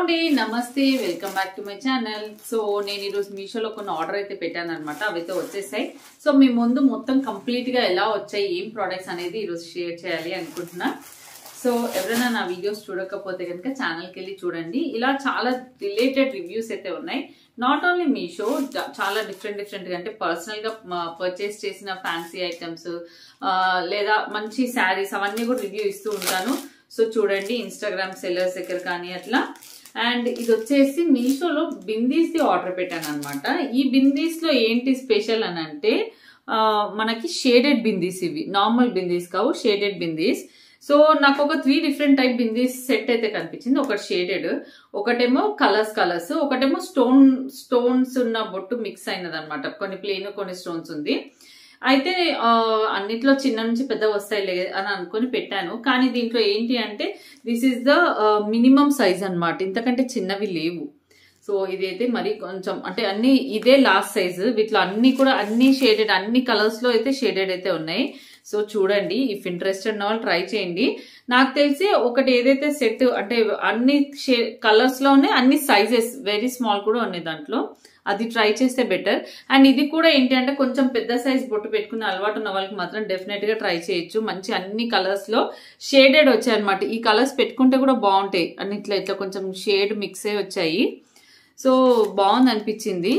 అండి నమస్తే welcome back to my channel so నేను ఈరోజు మీషోలో కొన్ని ఆర్డర్ అయితే పెట్టాను అనమాట అవైతే వచ్చేసాయి సో మీ ముందు మొత్తం కంప్లీట్ గా ఎలా వచ్చాయి ఏం ప్రోడక్ట్స్ అనేది ఈరోజు షేర్ చేయాలి అనుకుంటున్నా సో ఎవరైనా నా వీడియోస్ చూడకపోతే కనుక ఛానల్కి వెళ్ళి చూడండి ఇలా చాలా రిలేటెడ్ రివ్యూస్ అయితే ఉన్నాయి నాట్ ఓన్లీ మీషో చాలా డిఫరెంట్ డిఫరెంట్ అంటే పర్సనల్ గా పర్చేస్ చేసిన ఫ్యాన్సీ ఐటమ్స్ లేదా మంచి శారీస్ అవన్నీ కూడా రివ్యూ ఇస్తూ ఉంటాను సో చూడండి ఇన్స్టాగ్రామ్ సెల్లర్స్ దగ్గర కానీ అట్లా అండ్ ఇది వచ్చేసి మీషోలో బిందీస్ ది ఆర్డర్ పెట్టాను అనమాట ఈ బిందీస్ లో ఏంటి స్పెషల్ అని అంటే మనకి షేడెడ్ బిందీస్ ఇవి నార్మల్ బిందీస్ కావు షేడెడ్ బిందీస్ సో నాకు ఒక three different type bindis set అయితే కనిపించింది ఒకటి షేడెడ్ ఒకటేమో కలర్స్ కలర్స్ ఒకటేమో స్టోన్ స్టోన్స్ ఉన్న బొట్టు మిక్స్ అయినది అనమాట కొన్ని ప్లేన్ కొన్ని స్టోన్స్ ఉంది అయితే అన్నిట్లో చిన్న నుంచి పెద్ద వస్తాయి అని అనుకుని పెట్టాను కానీ దీంట్లో ఏంటి అంటే this is the minimum size అనమాట ఇంతకంటే చిన్నవి లేవు సో ఇదైతే మరి కొంచెం అంటే అన్ని ఇదే లాస్ట్ సైజు వీటిలో అన్ని కూడా అన్ని షేడెడ్ అన్ని కలర్స్ లో అయితే షేడెడ్ అయితే ఉన్నాయి సో చూడండి ఇఫ్ ఇంట్రెస్టెడ్ వాళ్ళు ట్రై చేయండి నాకు తెలిసి ఒకటి ఏదైతే సెట్ అంటే అన్ని షే కలర్స్ లోనే అన్ని సైజెస్ వెరీ స్మాల్ కూడా ఉన్నాయి దాంట్లో అది ట్రై చేస్తే బెటర్ అండ్ ఇది కూడా ఏంటి అంటే కొంచెం పెద్ద సైజ్ బొట్టు పెట్టుకునే అలవాటు ఉన్న వాళ్ళకి మాత్రం డెఫినెట్ గా ట్రై చేయొచ్చు మంచి అన్ని కలర్స్ లో షేడెడ్ వచ్చాయి అనమాట ఈ కలర్స్ పెట్టుకుంటే కూడా బాగుంటాయి అన్ని ఇట్లా ఇట్లా కొంచెం షేడ్ మిక్స్ అయి వచ్చాయి సో బాగుంది అనిపించింది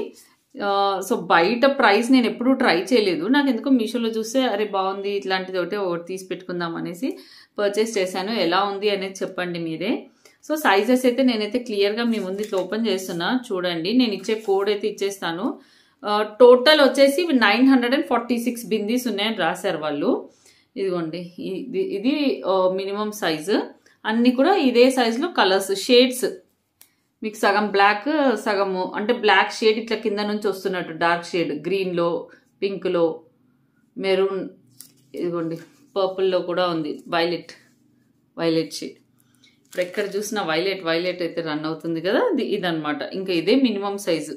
సో బయట ప్రైస్ నేను ఎప్పుడూ ట్రై చేయలేదు నాకు ఎందుకో మీషోలో చూస్తే అరే బాగుంది ఇట్లాంటిది ఒకటి ఒకటి తీసి పెట్టుకుందాం అనేసి పర్చేస్ చేశాను ఎలా ఉంది అనేది చెప్పండి మీరే సో సైజెస్ అయితే నేనైతే క్లియర్గా మీ ముందు ఇట్లా ఓపెన్ చేస్తున్నా చూడండి నేను ఇచ్చే కోడ్ అయితే ఇచ్చేస్తాను టోటల్ వచ్చేసి nine hundred and forty six bindis ఉన్నాయని రాశారు వాళ్ళు ఇదిగోండి ఇది ఇది మినిమం సైజు అన్ని కూడా ఇదే సైజులో కలర్స్ షేడ్స్ మీకు సగం బ్లాక్ సగము అంటే బ్లాక్ షేడ్ ఇట్లా కింద నుంచి వస్తున్నట్టు డార్క్ షేడ్ గ్రీన్లో పింక్లో మెరూన్ ఇదిగోండి పర్పుల్లో కూడా ఉంది వైలెట్ వైలెట్ షేడ్ ఇప్పుడు ఎక్కడ చూసినా వైలెట్ వైలెట్ అయితే రన్ అవుతుంది కదా ఇదనమాట ఇంకా ఇదే మినిమం సైజు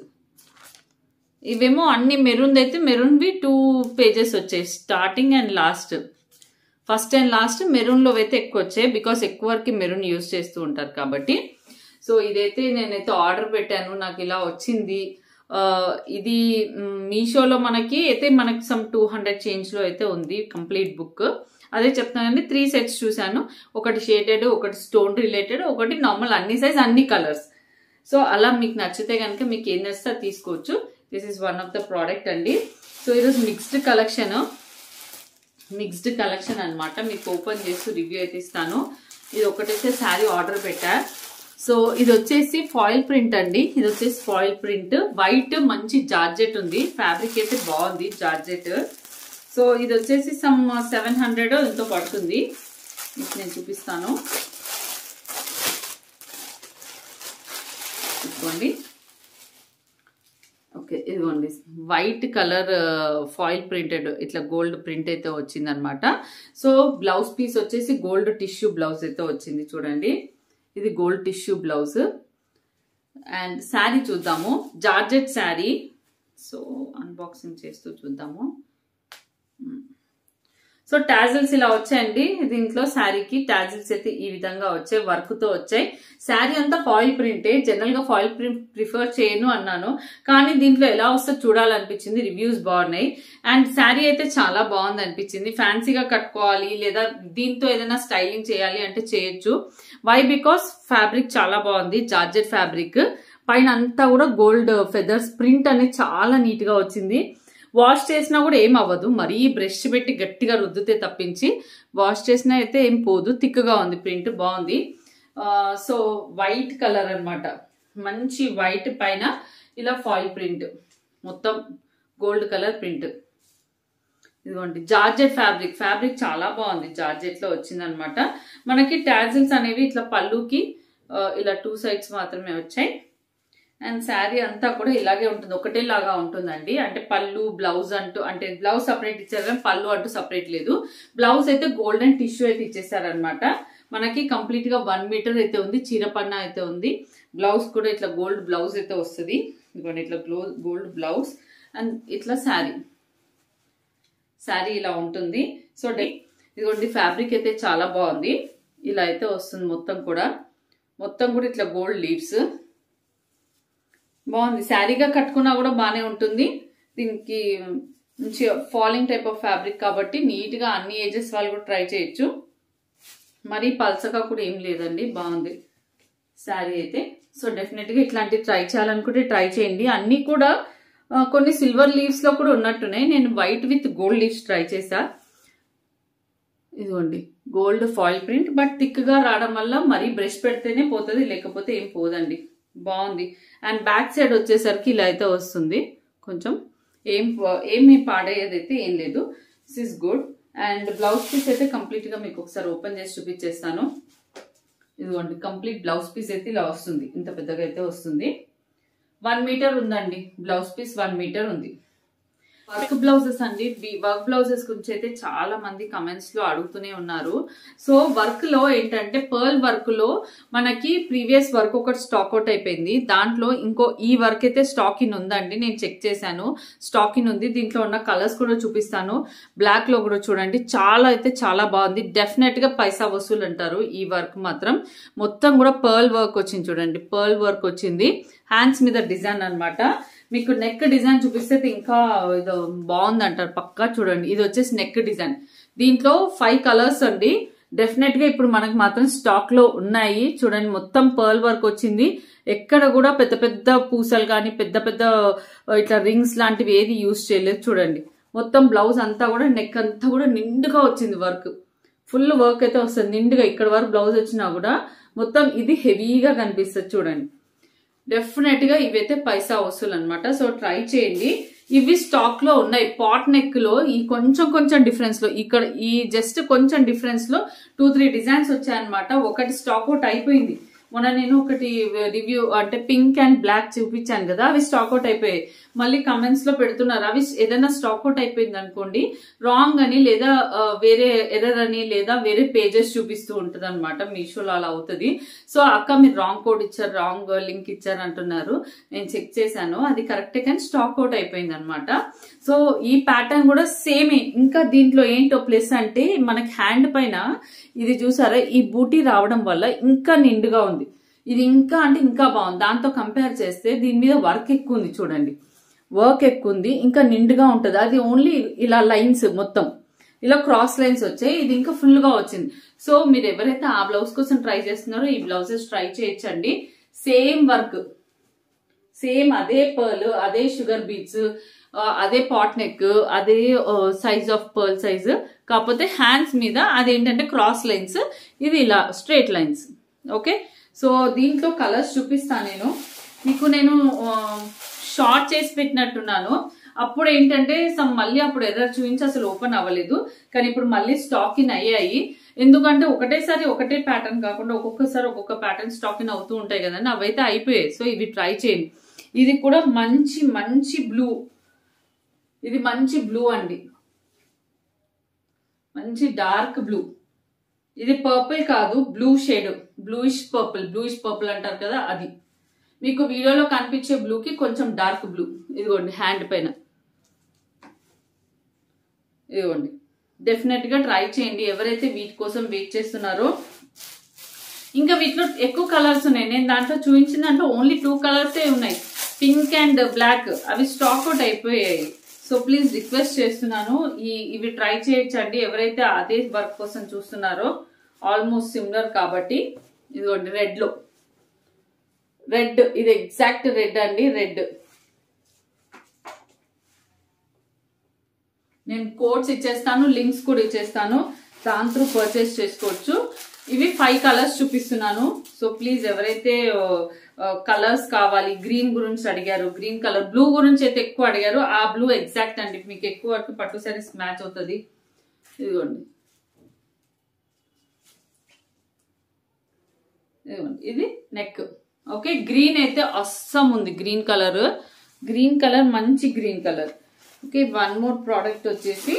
ఇవేమో అన్ని మెరూన్ అయితే మెరూన్వి టూ పేజెస్ వచ్చాయి starting and last first and last మెరూన్లో అయితే ఎక్కువ వచ్చాయి బికాస్ ఎక్కువ వరకు మెరూన్ యూస్ చేస్తూ ఉంటారు కాబట్టి సో ఇదైతే నేనైతే ఆర్డర్ పెట్టాను నాకు ఇలా వచ్చింది ఇది మీషోలో మనకి అయితే మనకి సమ్ టూ హండ్రెడ్ చేంజ్లో అయితే ఉంది కంప్లీట్ బుక్ అదే చెప్తానండి త్రీ సెట్స్ చూశాను ఒకటి షేడెడ్ ఒకటి స్టోన్ రిలేటెడ్ ఒకటి నార్మల్ అన్ని సైజ్ అన్ని కలర్స్ సో అలా మీకు నచ్చితే కనుక మీకు ఏం నచ్చితే తీసుకోవచ్చు this is one of the product అండి సో ఈరోజు మిక్స్డ్ కలెక్షన్ మిక్స్డ్ కలెక్షన్ అనమాట మీకు ఓపెన్ చేస్తూ రివ్యూ అయితే ఇస్తాను ఇది ఒకటైతే శారీ ఆర్డర్ పెట్టా సో ఇది వచ్చేసి ఫాయిల్ ప్రింట్ అండి ఇది వచ్చేసి ఫాయిల్ ప్రింట్ వైట్ మంచి జార్జెట్ ఉంది ఫ్యాబ్రిక్ అయితే బాగుంది జార్జెట్ సో ఇది వచ్చేసి సమ్ సెవెన్ హండ్రెడ్ ఎంతో పడుతుంది మీకు నేను చూపిస్తాను ఇదిగోండి ఓకే ఇదిగోండి వైట్ కలర్ ఫాయిల్ ప్రింటెడ్ ఇట్లా గోల్డ్ ప్రింట్ అయితే వచ్చిందనమాట సో బ్లౌజ్ పీస్ వచ్చేసి గోల్డ్ టిష్యూ బ్లౌజ్ అయితే వచ్చింది చూడండి ఇది gold tissue blouse and sari చూద్దాము జార్జెట్ శారీ సో అన్బాక్సింగ్ చేస్తూ చూద్దాము సో టాజిల్స్ ఇలా వచ్చాయండి దీంట్లో శారీకి టాజిల్స్ అయితే ఈ విధంగా వచ్చాయి వర్క్ తో వచ్చాయి శారీ అంతా ఫాయిల్ ప్రింటే జనరల్ గా ఫాయిల్ ప్రింట్ ప్రిఫర్ చేయను అన్నాను కానీ దీంట్లో ఎలా వస్తే చూడాలనిపించింది రివ్యూస్ బాగున్నాయి అండ్ శారీ అయితే చాలా బాగుంది అనిపించింది ఫ్యాన్సీగా కట్టుకోవాలి లేదా దీంతో ఏదైనా స్టైలింగ్ చేయాలి అంటే చేయొచ్చు వై బికాస్ ఫ్యాబ్రిక్ చాలా బాగుంది జార్జెట్ ఫ్యాబ్రిక్ పైన అంతా కూడా గోల్డ్ ఫెదర్స్ ప్రింట్ అనేది చాలా నీట్ గా వచ్చింది వాష్ చేసినా కూడా ఏం అవ్వదు మరీ బ్రష్ పెట్టి గట్టిగా రుద్దితే తప్పించి వాష్ చేసినా అయితే ఏం పోదు థిక్గా ఉంది ప్రింట్ బాగుంది సో వైట్ కలర్ అనమాట మంచి వైట్ పైన ఇలా ఫాయిల్ ప్రింట్ మొత్తం గోల్డ్ కలర్ ప్రింట్ ఇదిగోండి జార్జెట్ ఫ్యాబ్రిక్ ఫ్యాబ్రిక్ చాలా బాగుంది జార్జెట్ లో వచ్చిందనమాట మనకి టాజిల్స్ అనేవి ఇట్లా పళ్ళుకి ఇలా టూ సైడ్స్ మాత్రమే వచ్చాయి అండ్ శారీ అంతా కూడా ఇలాగే ఉంటుంది ఒకటే లాగా ఉంటుందండి అంటే పళ్ళు బ్లౌజ్ అంటూ అంటే బ్లౌజ్ సపరేట్ ఇచ్చారు కానీ పళ్ళు అంటూ సపరేట్ లేదు బ్లౌజ్ అయితే గోల్డెన్ టిష్యూ అయితే ఇచ్చేసారనమాట మనకి కంప్లీట్ గా వన్ మీటర్ అయితే ఉంది చీరపన్న అయితే ఉంది బ్లౌజ్ కూడా ఇట్లా గోల్డ్ బ్లౌజ్ అయితే వస్తుంది ఇదిగోండి ఇట్లా గ్లో గోల్డ్ బ్లౌజ్ అండ్ ఇట్లా శారీ శారీ ఇలా ఉంటుంది సో ఇదిగోండి ఫ్యాబ్రిక్ అయితే చాలా బాగుంది ఇలా అయితే వస్తుంది మొత్తం కూడా మొత్తం కూడా ఇట్లా గోల్డ్ లీవ్స్ బాగుంది శారీగా కట్టుకున్నా కూడా బాగానే ఉంటుంది దీనికి మంచి ఫాలింగ్ టైప్ ఆఫ్ ఫ్యాబ్రిక్ కాబట్టి నీట్గా అన్ని ఏజెస్ వాళ్ళు కూడా ట్రై చేయొచ్చు మరీ పల్సగా కూడా ఏం లేదండి బాగుంది శారీ అయితే సో డెఫినెట్గా ఇట్లాంటివి ట్రై చేయాలనుకుంటే ట్రై చేయండి అన్నీ కూడా ఆ, కొన్ని సిల్వర్ లీవ్స్లో కూడా ఉన్నట్టున్నాయి నేను white with gold leaves try చేసా ఇదిగోండి గోల్డ్ ఫాయిల్ ప్రింట్ బట్ థిక్గా రావడం వల్ల మరీ బ్రష్ పెడితేనే పోతుంది లేకపోతే ఏం పోదండి బాగుంది అండ్ బ్యాక్ సైడ్ వచ్చేసరికి ఇలా అయితే వస్తుంది కొంచెం ఏం ఏమి పాడేది అయితే ఏం లేదు this is good and blouse piece అయితే కంప్లీట్ గా మీకు ఒకసారి ఓపెన్ చేసి చూపించేస్తాను ఇదిగోండి కంప్లీట్ బ్లౌజ్ పీస్ అయితే ఇలా వస్తుంది ఇంత పెద్దగా అయితే వస్తుంది వన్ మీటర్ ఉందండి బ్లౌజ్ పీస్ వన్ మీటర్ ఉంది వర్క్ బ్లౌజెస్ అండి వర్క్ బ్లౌజెస్ గురించి అయితే చాలా మంది కమెంట్స్ లో అడుగుతూనే ఉన్నారు సో వర్క్ లో ఏంటంటే పర్ల్ వర్క్ లో మనకి ప్రీవియస్ వర్క్ ఒకటి స్టాక్ అవుట్ అయిపోయింది దాంట్లో ఇంకో ఈ వర్క్ అయితే స్టాక్ ఇన్ ఉందండి నేను చెక్ చేశాను స్టాక్ ఇన్ ఉంది దీంట్లో ఉన్న కలర్స్ కూడా చూపిస్తాను బ్లాక్ లో కూడా చూడండి చాలా అయితే చాలా బాగుంది డెఫినెట్ గా పైసా వసూలు అంటారు ఈ వర్క్ మాత్రం మొత్తం కూడా పర్ల్ వర్క్ వచ్చింది చూడండి పర్ల్ వర్క్ వచ్చింది హ్యాండ్స్ మీద డిజైన్ అన్నమాట మీకు నెక్ డిజైన్ చూపిస్తే ఇది ఇంకా ఇది బాగుంది అంటారు పక్కా చూడండి ఇది వచ్చేసి నెక్ డిజైన్ దీంట్లో ఫైవ్ కలర్స్ అండి డెఫినెట్ గా ఇప్పుడు మనకు మాత్రం స్టాక్ లో ఉన్నాయి చూడండి మొత్తం పర్ల్ వర్క్ వచ్చింది ఎక్కడ కూడా పెద్ద పెద్ద పూసలు కానీ పెద్ద పెద్ద ఇట్లా రింగ్స్ లాంటివి ఏది యూజ్ చేయలేదు చూడండి మొత్తం బ్లౌజ్ అంతా కూడా నెక్ అంతా కూడా నిండుగా వచ్చింది వర్క్ ఫుల్ వర్క్ అయితే వస్తుంది నిండుగా ఇక్కడ వరకు బ్లౌజ్ వచ్చినా కూడా మొత్తం ఇది హెవీగా కనిపిస్తుంది చూడండి డెఫినెట్ గా ఇవైతే పైసా వసూలు అనమాట సో ట్రై చేయండి ఇవి స్టాక్ లో ఉన్నాయి పాట్ నెక్ లో ఈ కొంచెం కొంచెం డిఫరెన్స్ లో ఇక్కడ ఈ జస్ట్ కొంచెం డిఫరెన్స్ లో టూ త్రీ డిజైన్స్ వచ్చాయన్నమాట ఒకటి స్టాక్ అవుట్ అయిపోయింది మొన్న నేను ఒకటి రివ్యూ అంటే పింక్ అండ్ బ్లాక్ చూపించాను కదా అవి స్టాక్ అవుట్ అయిపోయాయి మళ్ళీ కమెంట్స్ లో పెడుతున్నారు అవి ఏదైనా స్టాక్ అవుట్ అయిపోయింది అనుకోండి రాంగ్ అని లేదా ఆ, వేరే ఎర్రర్ అని లేదా వేరే పేజెస్ చూపిస్తూ ఉంటది అనమాట మీషోలో అలా అవుతుంది సో అక్క మీరు రాంగ్ కోడ్ ఇచ్చారు రాంగ్ లింక్ ఇచ్చారు అంటున్నారు నేను చెక్ చేశాను అది కరెక్టే కానీ స్టాక్ అవుట్ అయిపోయింది అనమాట సో ఈ ప్యాటర్న్ కూడా సేమే ఇంకా దీంట్లో ఏంటో ప్లస్ అంటే మనకి హ్యాండ్ పైన ఇది చూసారా ఈ బూటీ రావడం వల్ల ఇంకా నిండుగా ఉంది ఇది ఇంకా అంటే ఇంకా బాగుంది దాంతో కంపేర్ చేస్తే దీని మీద వర్క్ ఎక్కువ ఉంది చూడండి వర్క్ ఎక్కువ ఉంది ఇంకా నిండుగా ఉంటుంది అది ఓన్లీ ఇలా లైన్స్ మొత్తం ఇలా క్రాస్ లైన్స్ వచ్చాయి ఇది ఇంకా ఫుల్ గా వచ్చింది సో మీరు ఎవరైతే ఆ బ్లౌజ్ కోసం ట్రై చేస్తున్నారో ఈ బ్లౌజెస్ ట్రై చేయొచ్చండి సేమ్ వర్క్ సేమ్ అదే పర్ల్ అదే షుగర్ బీట్స్ అదే పాట్ నెక్ అదే సైజ్ ఆఫ్ పర్ల్ సైజ్ కాకపోతే హ్యాండ్స్ మీద అదేంటంటే క్రాస్ లైన్స్ ఇది ఇలా స్ట్రేట్ లైన్స్ ఓకే సో దీంట్లో కలర్స్ చూపిస్తాను నేను మీకు నేను షార్ట్ చేసి పెట్టినట్టున్నాను అప్పుడు ఏంటంటే సమ్ మళ్ళీ అప్పుడు ఎర్రర్ చూపించి అసలు ఓపెన్ అవ్వలేదు కానీ ఇప్పుడు మళ్ళీ స్టాక్ ఇన్ అయ్యాయి ఎందుకంటే ఒకటేసారి ఒకటే ప్యాటర్న్ కాకుండా ఒక్కొక్కసారి ఒక్కొక్క ప్యాటర్న్ స్టాక్ ఇన్ అవుతూ ఉంటాయి కదండి అవైతే అయిపోయాయి సో ఇవి ట్రై చేయండి ఇది కూడా మంచి మంచి బ్లూ ఇది మంచి బ్లూ అండి మంచి డార్క్ బ్లూ ఇది పర్పుల్ కాదు blue shade bluish purple bluish purple అంటారు కదా అది మీకు వీడియోలో కనిపించే బ్లూకి కొంచెం డార్క్ బ్లూ ఇదిగోండి హ్యాండ్ పైన ఇదిగోండి డెఫినెట్ గా ట్రై చేయండి ఎవరైతే వీటి కోసం వెయిట్ చేస్తున్నారో ఇంకా వీటిలో ఎక్కువ కలర్స్ ఉన్నాయి నేను దాంట్లో చూపించిన దాంట్లో ఓన్లీ టూ కలర్సే ఉన్నాయి పింక్ అండ్ బ్లాక్ అవి స్టాక్ అవుట్ అయిపోయాయి సో ప్లీజ్ రిక్వెస్ట్ చేస్తున్నాను ఈ ఇవి ట్రై చేయొచ్చండి ఎవరైతే అదే వర్క్ కోసం చూస్తున్నారో ఆల్మోస్ట్ సిమిలర్ కాబట్టి ఇదిగోండి రెడ్ లో రెడ్ ఇది ఎగ్జాక్ట్ రెడ్ అండి రెడ్ నేను కోడ్స్ ఇచ్చేస్తాను లింక్స్ కూడా ఇచ్చేస్తాను దాని త్రూ పర్చేస్ చేసుకోవచ్చు ఇవి ఫైవ్ కలర్స్ చూపిస్తున్నాను సో ప్లీజ్ ఎవరైతే కలర్స్ కావాలి గ్రీన్ గురించి అడిగారు గ్రీన్ కలర్ బ్లూ గురించి అయితే ఎక్కువ అడిగారు ఆ బ్లూ ఎగ్జాక్ట్ అండి మీకు ఎక్కువ వరకు పట్టు సారీస్ మ్యాచ్ అవుతుంది ఇదిగోండి ఇదిగోండి ఇది నెక్ ఓకే గ్రీన్ అయితే అస్సం ఉంది గ్రీన్ కలర్ గ్రీన్ కలర్ మంచి green colour okay one more product వచ్చేసి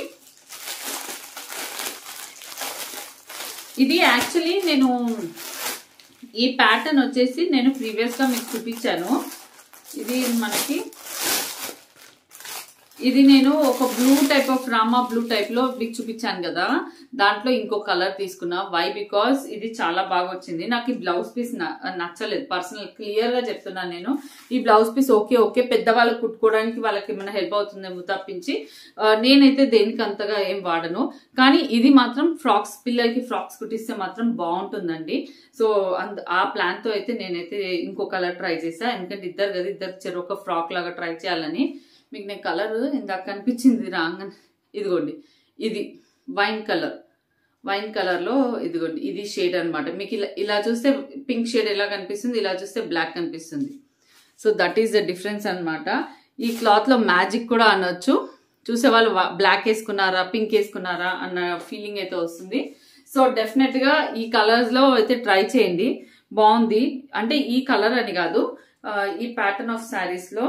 ఇది యాక్చువల్లీ నేను ఈ ప్యాటర్న్ వచ్చేసి నేను ప్రీవియస్ గా మీకు చూపించాను ఇది మనకి ఇది నేను ఒక blue type of Rama blue type లో మీకు చూపించాను కదా దాంట్లో ఇంకో కలర్ తీసుకున్నా వై బికాస్ ఇది చాలా బాగా వచ్చింది నాకు ఈ బ్లౌజ్ పీస్ నచ్చలేదు పర్సనల్ క్లియర్ గా చెప్తున్నాను నేను ఈ బ్లౌజ్ పీస్ ఓకే ఓకే పెద్దవాళ్ళకి కుట్టుకోవడానికి వాళ్ళకి ఏమైనా హెల్ప్ అవుతుందేమో తప్పించి ఆ, నేనైతే దేనికి అంతగా ఏం వాడను కానీ ఇది మాత్రం ఫ్రాక్స్ పిల్లలకి ఫ్రాక్స్ కుట్టిస్తే మాత్రం బాగుంటుందండి సో అంద ఆ ప్లాన్ తో అయితే నేనైతే ఇంకో కలర్ ట్రై చేసా ఎందుకంటే ఇద్దరు కదా ఇద్దరు చెరు ఒక ఫ్రాక్ లాగా ట్రై చేయాలని మీకు నేను కలర్ ఇందాక కనిపించింది రాంగ్ ఇదిగోండి ఇది వైన్ కలర్ వైన్ కలర్ లో ఇదిగోండి ఇది షేడ్ అన్నమాట మీకు ఇలా ఇలా చూస్తే పింక్ షేడ్ ఎలా కనిపిస్తుంది ఇలా చూస్తే బ్లాక్ కనిపిస్తుంది so that is the difference అన్నమాట ఈ క్లాత్ లో మ్యాజిక్ కూడా అనొచ్చు చూసే వాళ్ళు బ్లాక్ వేసుకున్నారా పింక్ వేసుకున్నారా అన్న ఫీలింగ్ అయితే వస్తుంది సో డెఫినెట్ గా ఈ కలర్స్ లో అయితే ట్రై చేయండి బాగుంది అంటే ఈ కలర్ అని కాదు ఆ, ఈ ప్యాటర్న్ ఆఫ్ శారీస్ లో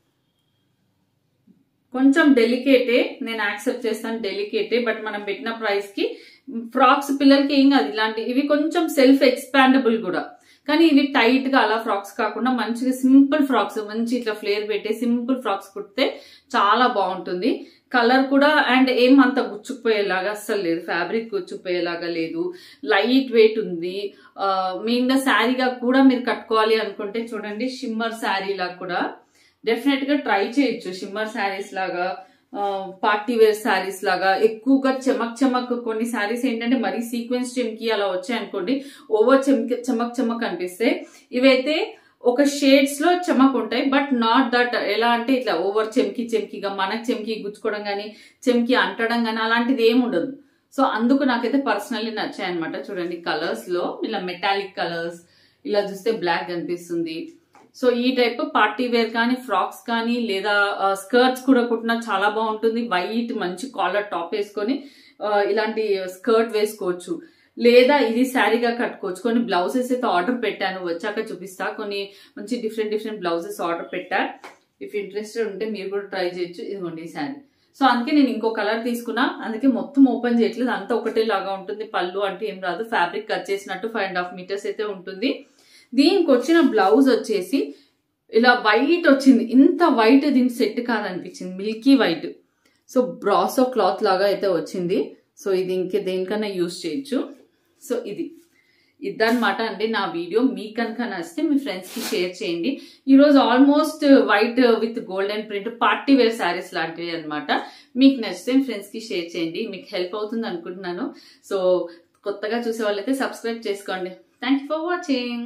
కొంచెం డెలికేటే నేను యాక్సెప్ట్ చేస్తాను డెలికేటే బట్ మనం పెట్టిన ప్రైస్ కి ఫ్రాక్స్ పిల్లలకి ఏం కాదు ఇలాంటి ఇవి కొంచెం సెల్ఫ్ ఎక్స్పాండబుల్ కూడా కానీ ఇవి టైట్ గా అలా ఫ్రాక్స్ కాకుండా మంచిగా సింపుల్ ఫ్రాక్స్ మంచి ఇట్లా ఫ్లేర్ పెట్టే సింపుల్ ఫ్రాక్స్ కుడితే చాలా బాగుంటుంది కలర్ కూడా అండ్ ఏం అంత గుచ్చుకుపోయేలాగా అస్సలు లేదు ఫ్యాబ్రిక్ గుచ్చుకుపోయేలాగా లేదు లైట్ వెయిట్ ఉంది మెయిన్ గా శారీగా కూడా మీరు కట్టుకోవాలి అనుకుంటే చూడండి షిమ్మర్ శారీ లాగా కూడా డెఫినెట్ గా ట్రై చేయొచ్చు షిమ్మర్ శారీస్ లాగా పార్టీ వేర్ శారీస్ లాగా ఎక్కువగా చెమక్ చెమక్ కొన్ని శారీస్ ఏంటంటే మరీ సీక్వెన్స్ చెమ్కి అలా వచ్చాయనుకోండి ఓవర్ చెమక్ చెమక్ చెమక్ అనిపిస్తే ఇవైతే ఒక షేడ్స్ లో చెమక్ ఉంటాయి బట్ నాట్ దట్ ఎలా అంటే ఇట్లా ఓవర్ చెమ్కి చెమ్కిగా మనకి చెమ్కి గుచ్చుకోవడం కానీ చెమ్కి అంటడం కానీ అలాంటిది ఏమి ఉండదు సో అందుకు నాకైతే పర్సనల్లీ నచ్చాయి అనమాట చూడండి కలర్స్ లో ఇలా మెటాలిక్ కలర్స్ ఇలా చూస్తే బ్లాక్ కనిపిస్తుంది సో ఈ టైప్ పార్టీ వేర్ కానీ ఫ్రాక్స్ కానీ లేదా స్కర్ట్స్ కూడా కుట్టినా చాలా బాగుంటుంది వైట్ మంచి కాలర్ టాప్ వేసుకొని ఆ, ఇలాంటి స్కర్ట్ వేసుకోవచ్చు లేదా ఇది శారీగా కట్టుకోవచ్చు కొన్ని బ్లౌజెస్ అయితే ఆర్డర్ పెట్టాను వచ్చాక చూపిస్తా కొన్ని మంచి డిఫరెంట్ డిఫరెంట్ బ్లౌజెస్ ఆర్డర్ పెట్టా ఇఫ్ ఇంట్రెస్టెడ్ ఉంటే మీరు కూడా ట్రై చేయొచ్చు ఇదిగోండి ఈ శారీ సో అందుకే నేను ఇంకో కలర్ తీసుకున్నా అందుకే మొత్తం ఓపెన్ చేయట్లేదు అంతా ఒకటే లాగా ఉంటుంది పళ్ళు అంటే ఏం రాదు ఫ్యాబ్రిక్ కట్ చేసినట్టు ఫైవ్ అండ్ హాఫ్ మీటర్స్ అయితే ఉంటుంది దీనికి వచ్చిన బ్లౌజ్ వచ్చేసి ఇలా వైట్ వచ్చింది ఇంత వైట్ దీనికి సెట్ కాదనిపించింది milky white so brasso cloth లాగా అయితే వచ్చింది సో ఇది ఇంకే దేనికన్నా యూజ్ చేయొచ్చు సో ఇది ఇదన్నమాట అండి నా వీడియో మీకు కనుక నచ్చితే మీ ఫ్రెండ్స్ కి షేర్ చేయండి ఈ రోజు almost white with golden print party wear saris లాంటివి అన్నమాట మీకు నచ్చితే మీ ఫ్రెండ్స్ కి షేర్ చేయండి మీకు హెల్ప్ అవుతుంది అనుకుంటున్నాను సో కొత్తగా చూసే వాళ్ళైతే సబ్స్క్రైబ్ చేసుకోండి థ్యాంక్ యూ ఫర్ వాచింగ్